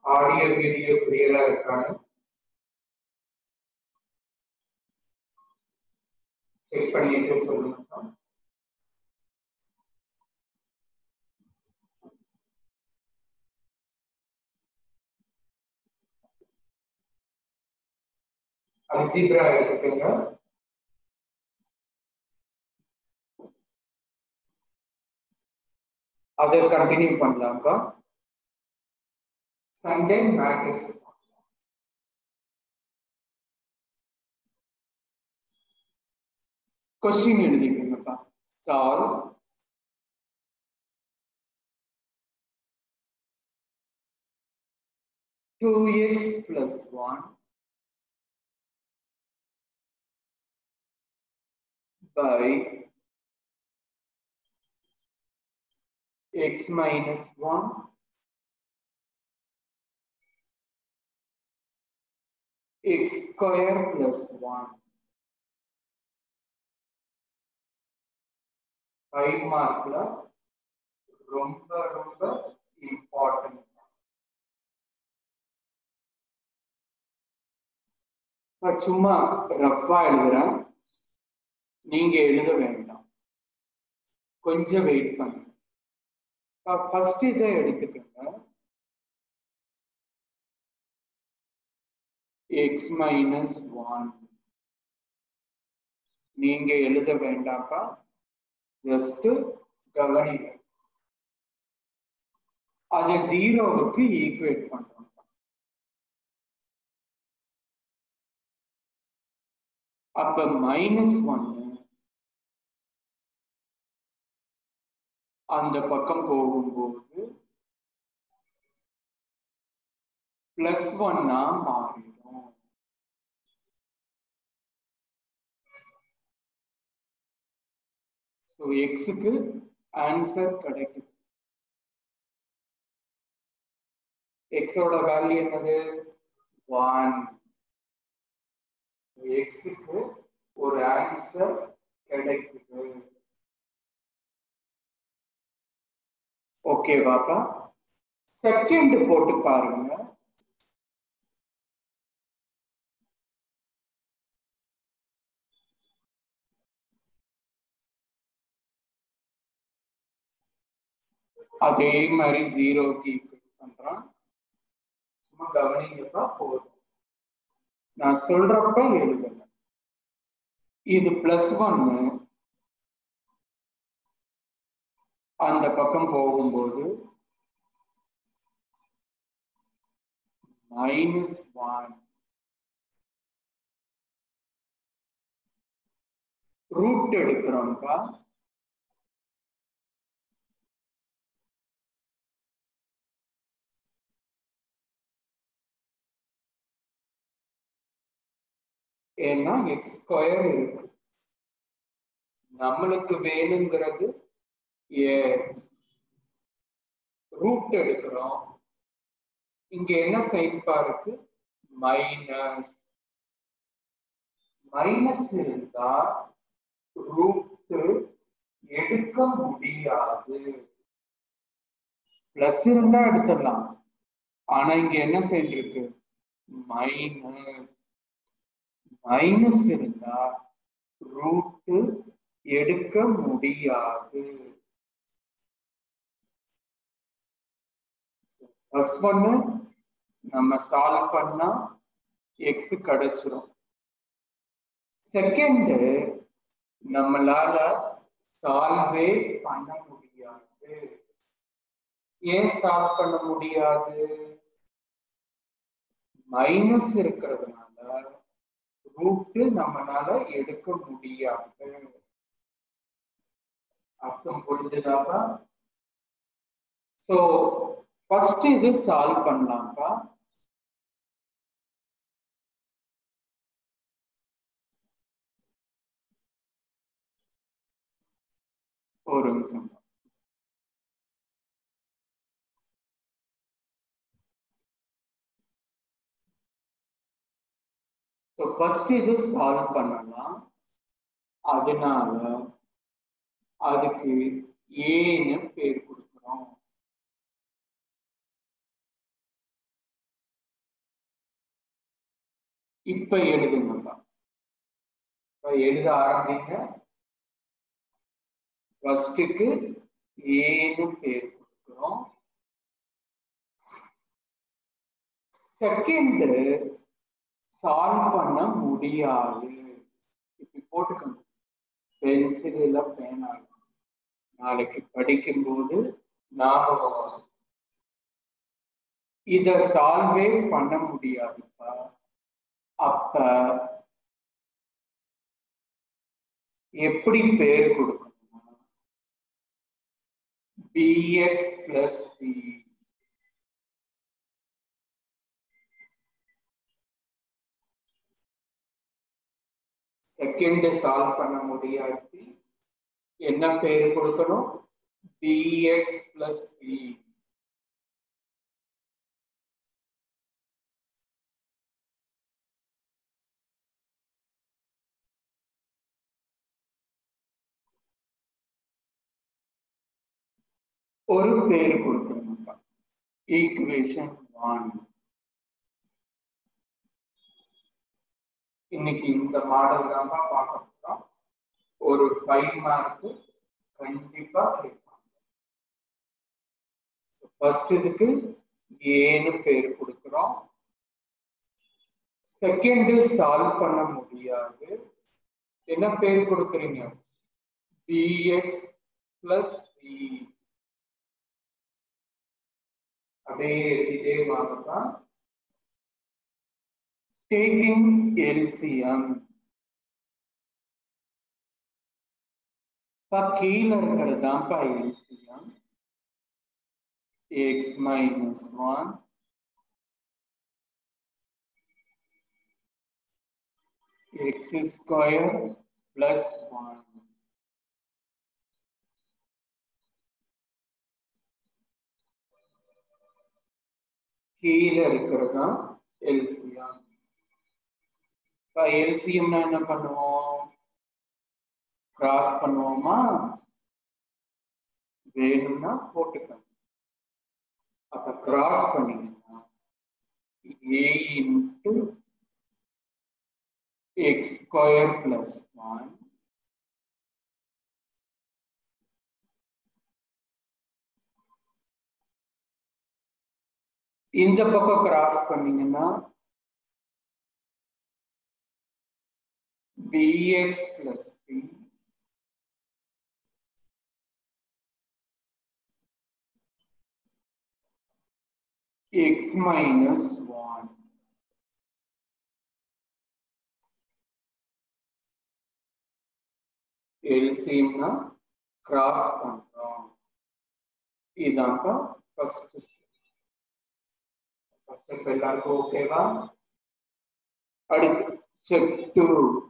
Audio video கிளியரா இருக்கான்னு check பண்ணிட்டு சொல்லுங்க அல்ஜிப்ரா இருக்குங்க அதை கண்டினியூ பண்ணலாம்ப்பா சண்டே மேட்ரிக்ஸ் கொஸ்டின் எழுதிக்கோங்கப்பா solve two x plus one by x minus 1 x square plus 1 five மார்க்ல ரொம்ப ரொம்ப இம்பார்ட்டன்ட் சும்மா ரஃபா எழுதுறேன் நீங்க எழுத வேண்டாம் கொஞ்சம் வெயிட் பண்ணுங்க ஃபர்ஸ்ட் இதை எடுத்துக்கோங்க எக்ஸ் மைனஸ் ஒன் நீங்க எழுத வேண்டாம்ப்பா ஜஸ்ட் கவனிங்க அதை ஜீரோவுக்கு ஈக்குவேட் பண்றோம் அப்ப மைனஸ் ஒன்னு அந்த பக்கம் போகும்போது பிளஸ் ஒன்னா மாறிடும் ஸோ எக்ஸுக்கு ஆன்சர் கிடைக்கும் எக்ஸோட வேல்யூ என்னது ஒன் எக்ஸுக்கு ஒரு ஆன்சர் கிடைக்குது ஓகேவாப்பா செகண்ட் போட்டு பாருங்க அதே மாதிரி ஜீரோக்கு ஈக்குவல் பண்றான் சும்மா கவனிங்கப்பா போதும் நான் சொல்றப்ப எழுதுங்க இது பிளஸ் ஒன்னு அந்த பக்கம் போகும்போது மைனஸ் ஒன் ரூட் எடுக்கிறோம்ப்பா ஏன்னா எக்ஸ் ஸ்கொயர் இருக்கு நம்மளுக்கு வேணுங்கிறது எக்ஸ் ரூட் எடுக்கிறோம் இங்க என்ன சைன் இருக்கு மைனஸ் மைனஸ் இருந்தா ரூட் எடுக்க முடியாது பிளஸ் இருந்தா எடுத்துடலாம் ஆனா இங்க என்ன சைன் இருக்கு மைனஸ் மைனஸ் இருந்தா ரூட் எடுக்க முடியாது ஃபர்ஸ்ட் ஒன்னு நம்ம சால்வ் பண்ணா எக்ஸ் கிடைச்சிரும் செகண்ட் நம்மளால சால்வே பண்ண முடியாது ஏன் சால்வ் பண்ண முடியாது மைனஸ் இருக்கிறதுனால ரூட் நம்மளால எடுக்க முடியாது அர்த்தம் புரிஞ்சுதாப்பா சோ ஃபர்ஸ்ட் இது சால்வ் பண்ணலாம்ப்பா ஒரு நிமிஷம் ஸோ ஃபர்ஸ்ட் இது சால்வ் பண்ணலாம் அதனால அதுக்கு ஏன்னு பேர் கொடுக்குறோம் இப்ப எழுதுங்கப்பா இப்ப எழுத ஆரம்பிங்க ஃபர்ஸ்டுக்கு ஏன்னு பேர் கொடுக்கிறோம் செகண்ட் சால்வ் பண்ண முடியாது இப்படி போட்டுக்கணும் பென்சிலில் பேனா நாளைக்கு படிக்கும்போது ஞாபகம் வரும் இத சால்வே பண்ண முடியாதுப்பா அப்ப எப்படி பேர் கொடுக்கணும்னா b x plus c second solve பண்ண முடியாது என்ன பேர் கொடுக்கணும் பிஎக்ஸ் பிளஸ் சி ஒரு பேர் கொடுக்கணும்ப்பா ஈக்குவேஷன் ஒன் இன்னைக்கு இந்த மாடல் தான் பார்க்க போறோம் ஒரு ஃபைவ் மார்க் கண்டிப்பா கேட்பாங்க ஃபர்ஸ்ட் இதுக்கு ஏன்னு பேர் கொடுக்கிறோம் செகண்ட் சால்வ் பண்ண முடியாது என்ன பேர் கொடுக்குறீங்க பிஎக்ஸ் பிளஸ் சி அப்படியே எழுதிட்டே வாங்கலாம் taking LCM இப்ப கீழே இருக்கிறது தான்ப்பா LCM x minus 1 x square plus 1 கீழே இருக்கிறது தான் LCM இப்போ எல்சிஎம்னா என்ன பண்ணுவோம் கிராஸ் பண்ணுவோமா வேணும்னா போட்டுக்கணும் அப்ப கிராஸ் பண்ணீங்கன்னா a into x square plus one இந்த பக்கம் கிராஸ் பண்ணீங்கன்னா bx plus c x minus 1 எல்சியம்னா கிராஸ் பண்றோம் இதான்ப்பா ஃபர்ஸ்ட் ஃபர்ஸ்ட் ஸ்டெப் எல்லாருக்கும் ஓகேவா அடுத்து ஸ்டெப் டூ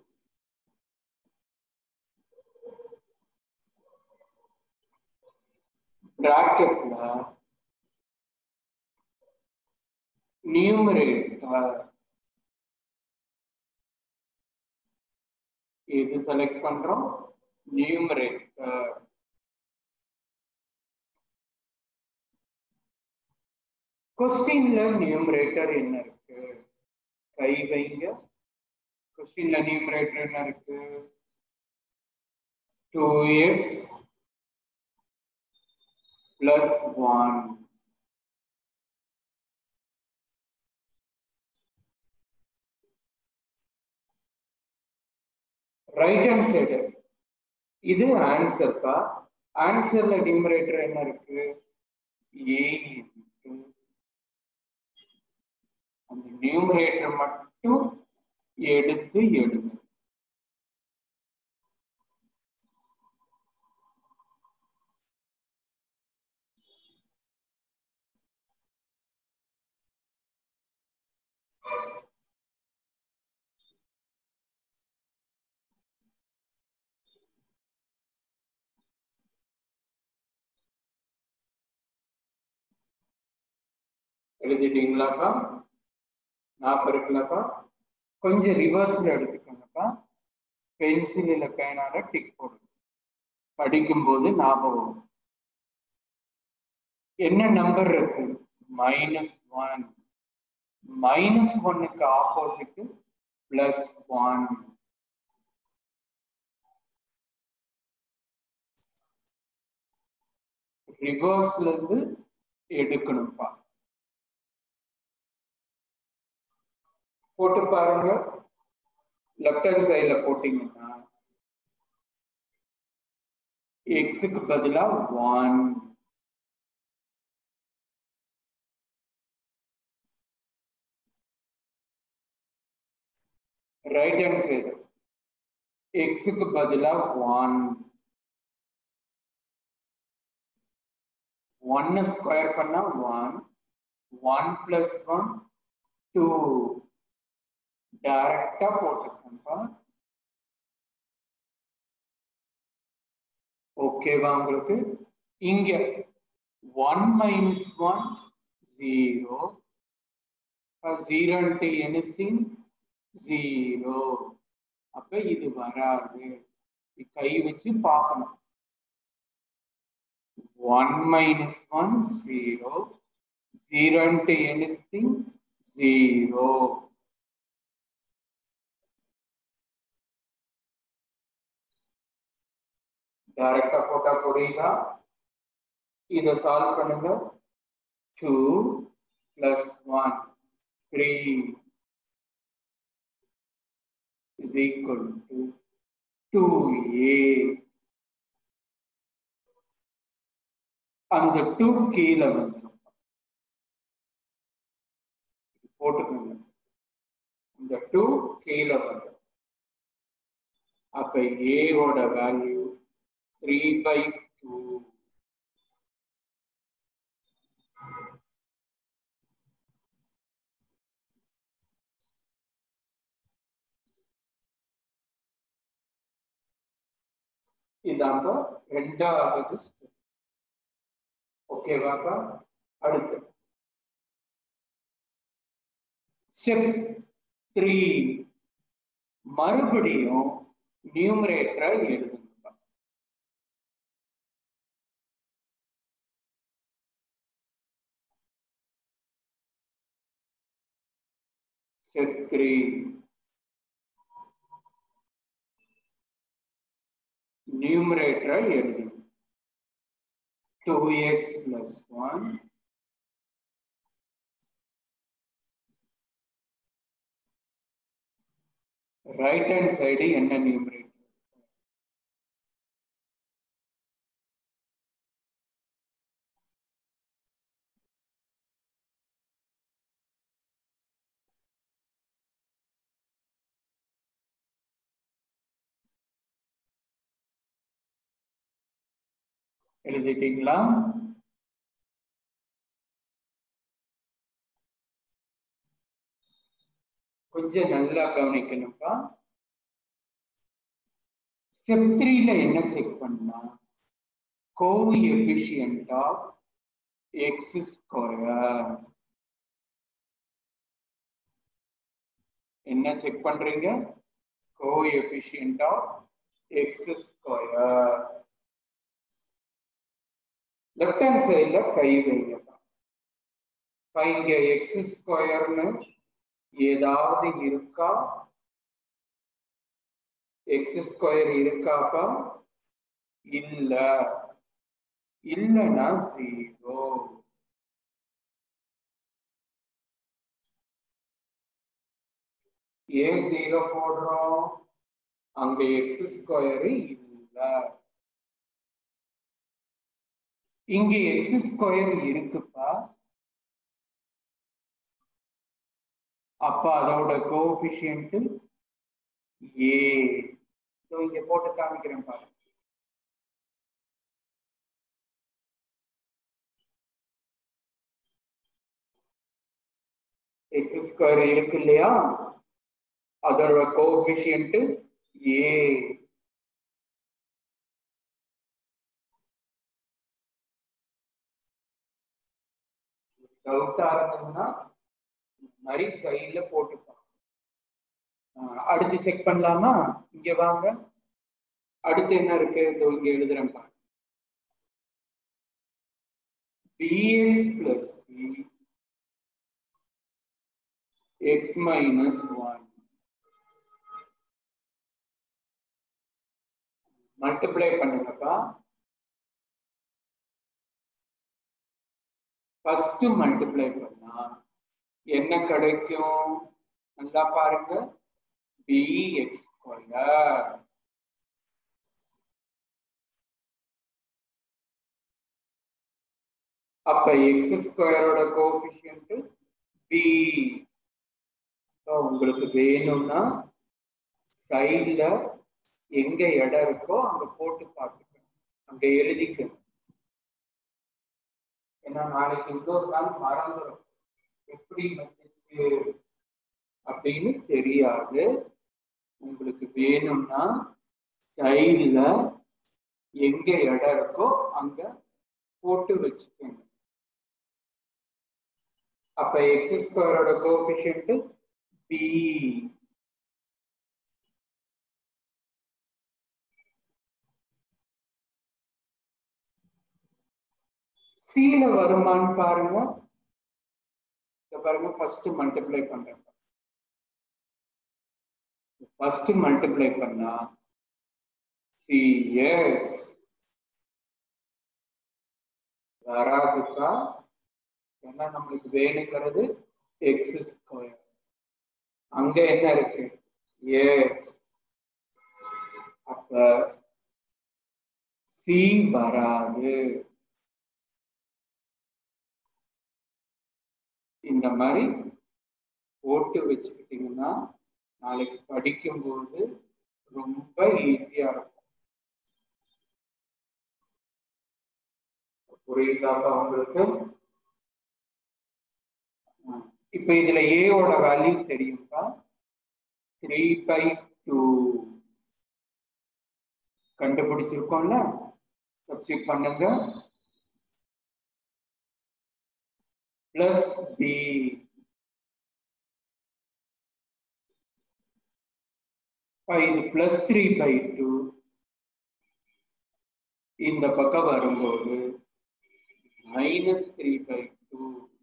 பிராக்கெட்ல நியூமரேட்டர் எது செலக்ட் பண்றோம் நியூமரேட்டர் கொஸ்டின்ல நியூமரேட்டர் என்ன இருக்கு கை வைங்க கொஸ்டின்ல நியூமரேட்டர் என்ன இருக்கு two x plus 1. Right hand side இது ஆன்சர் பா ஆன்சர்ல நியூமரேட்டர் என்ன இருக்கு ஏ அந்த நியூமரேட்டர் மட்டும் எடுத்து எடுங்க எழுதிட்டீங்களாப்பா நாற்பது இருக்குல்லப்பா கொஞ்சம் ரிவர்ஸ்ல எடுத்துக்கோங்கப்பா பென்சிலில் பேனால டிக் போடுங்க படிக்கும்போது ஞாபகம் வரும். என்ன நம்பர் இருக்கு மைனஸ் ஒன் மைனஸ் ஒன்னுக்கு ஆப்போசிட் plus 1 ரிவர்ஸ்ல இருந்து எடுக்கணும்ப்பா போட்டு பாருங்க லெஃப்ட் ஹேண்ட் சைட்ல போட்டீங்கன்னா எக்ஸுக்கு பதிலா ஒன் ரைட் ஹேண்ட் சைடு எக்ஸுக்கு பதிலா ஒன் ஒன்னு ஸ்கொயர் பண்ணா one one plus one two டைரக்டா போட்டுருக்கேன்ப்பா ஓகேவா உங்களுக்கு இங்க ஒன் மைனஸ் ஒன் ஜீரோ ஜீரோன்ட்டு எனிதிங் ஜீரோ அப்ப இது வராது கை வச்சு பார்க்கணும் ஒன் மைனஸ் ஒன் ஜீரோ ஜீரோன்ட்டு எனிதிங் ஜீரோ டைரக்டா போட்டா புரியுதா இதை சால்வ் பண்ணுங்க two plus one three is equal to 2a அந்த 2 கீழே வந்துடும் போட்டுக்கோங்க இந்த 2 கீழே வந்துடும் அப்ப a ஓட வேல்யூ 3 by 2 இதாங்க ரெண்டாவது ஸ்டெப் ஓகேவாப்பா அடுத்து ஸ்டெப் த்ரீ மறுபடியும் நியூமரேட்டரை எழுதுங்க ஸ்டெப் த்ரீ numerator எழுதி 2x plus 1 right hand side என்ன numerator எழுதிட்டீங்களா கொஞ்சம் நல்லா கவனிக்கணும்ப்பா ஸ்டெப் த்ரீல என்ன செக் பண்ணா coefficient of x square என்ன செக் பண்றீங்க coefficient of x square left hand சைட்ல கை வைங்கப்பா இங்க எக்ஸ் ஸ்கொயர்னு ஏதாவது இருக்கா எக்ஸ் ஸ்கொயர் இருக்காப்பா இல்ல இல்லைன்னா ஜீரோ ஏன் ஜீரோ போடுறோம் அங்க எக்ஸ் ஸ்கொயர் இல்லை இங்க எக்ஸ் ஸ்கொயர் இருக்குப்பா அப்ப அதோட கோபிஷியன்ட் ஏ இங்க போட்டு காமிக்கிறேன் பாருங்க எக்ஸ் ஸ்கொயர் இருக்கு இல்லையா அதோட கோபிஷியன்ட் ஏ டவுட்டா இருந்ததுன்னா மாதிரி சைட்ல போட்டுப்பாங்க அடுத்து செக் பண்ணலாமா இங்க வாங்க அடுத்து என்ன இருக்கு இதோ இங்க எழுதுறேன் பாருங்க bx plus b x minus 1 multiply பண்ணுங்கப்பா ஃபர்ஸ்ட் மல்டிப்ளை பண்ணா என்ன கிடைக்கும் நல்லா பாருங்க பி எக்ஸ் ஸ்கொயர் அப்ப எக்ஸ் ஸ்கொயரோட கோபிஷியன்ட் பி உங்களுக்கு வேணும்னா சைட்ல எங்க இடம் இருக்கோ அங்க போட்டு பார்த்துக்கணும் அங்க எழுதிக்கணும் ஏன்னா நாளைக்கு இன்னொரு நாள் மறந்துடும் எப்படி வந்துச்சு அப்படின்னு தெரியாது உங்களுக்கு வேணும்னா சைட்ல எங்க இடம் இருக்கோ அங்க போட்டு வச்சுக்கோங்க அப்ப எக்ஸ் ஸ்கொயரோட கோபிஷியன்ட் பி சீல வருமான்னு பாருங்க இத பாருங்க ஃபர்ஸ்ட் மல்டிப்ளை பண்றேன் ஃபர்ஸ்ட் மல்டிப்ளை பண்ணா சிஎக்ஸ் வராதுக்கா ஏன்னா நம்மளுக்கு வேணுங்கிறது எக்ஸ் ஸ்கொயர் அங்க என்ன இருக்கு எக்ஸ் அப்ப சி வராது இந்த மாதிரி போட்டு வச்சுக்கிட்டீங்கன்னா நாளைக்கு படிக்கும்போது ரொம்ப ஈஸியா இருக்கும் புரியுதாப்பா உங்களுக்கு இப்ப இதுல ஏவோட வேல்யூ தெரியும்பா த்ரீ பை டூ கண்டுபிடிச்சிருக்கோம்ல சப்ஸ்டியூட் பண்ணுங்க பிளஸ் பி இது பிளஸ் த்ரீ பை டூ இந்த பக்கம் வரும்போது minus three by two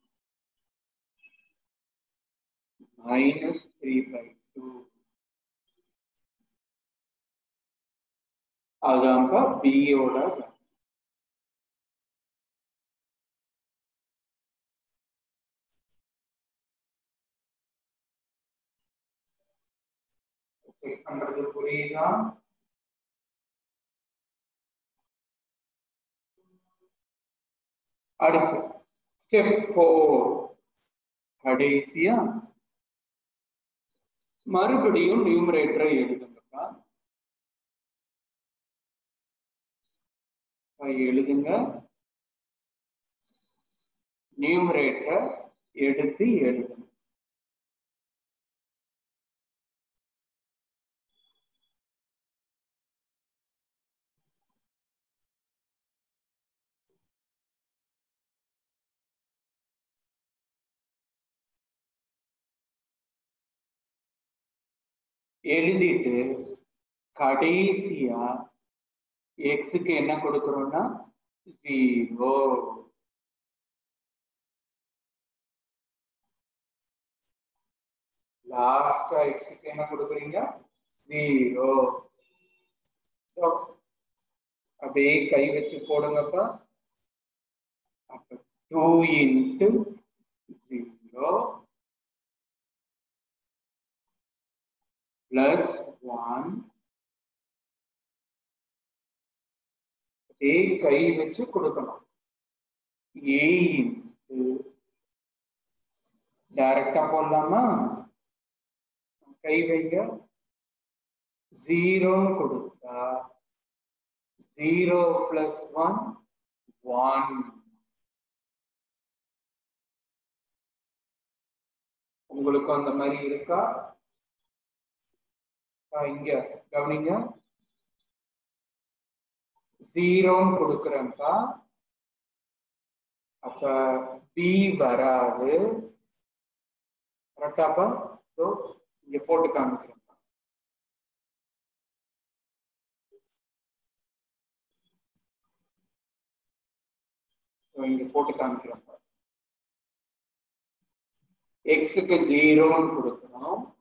minus three by two அதான்ப்பா பியோட செக் பண்றது புரியுதா அடுத்து ஸ்டெப் ஃபோர் கடைசியா மறுபடியும் நியூமரேட்டரை எழுதுங்கப்பா எழுதுங்க நியூமரேட்டரை எடுத்து எழுதுங்க எழுதிட்டு கடைசியா எக்ஸுக்கு என்ன கொடுக்குறோம்னா ஜீரோ லாஸ்டா எக்ஸுக்கு என்ன கொடுக்குறீங்க ஜீரோ அப்படியே கை வச்சு போடுங்கப்பா அப்ப டூ இன்ட்டு ஜீரோ plus 1 அதே கை வச்சு கொடுக்கணும் ஏ இன்ட்டு டைரக்டா போடலாமா கை வைங்க ஜீரோன்னு கொடுத்தா ஜீரோ பிளஸ் ஒன் ஒன் உங்களுக்கும் அந்த மாதிரி இருக்கா இங்க கவனிங்க ஜீரோன்னு கொடுக்குறேன்ப்பா அப்ப பி வராது கரெக்டாப்பா ஸோ இங்க போட்டு காமிக்கிறேன் இங்க போட்டு காமிக்கிறேன் எக்ஸுக்கு ஜீரோன்னு கொடுக்கணும்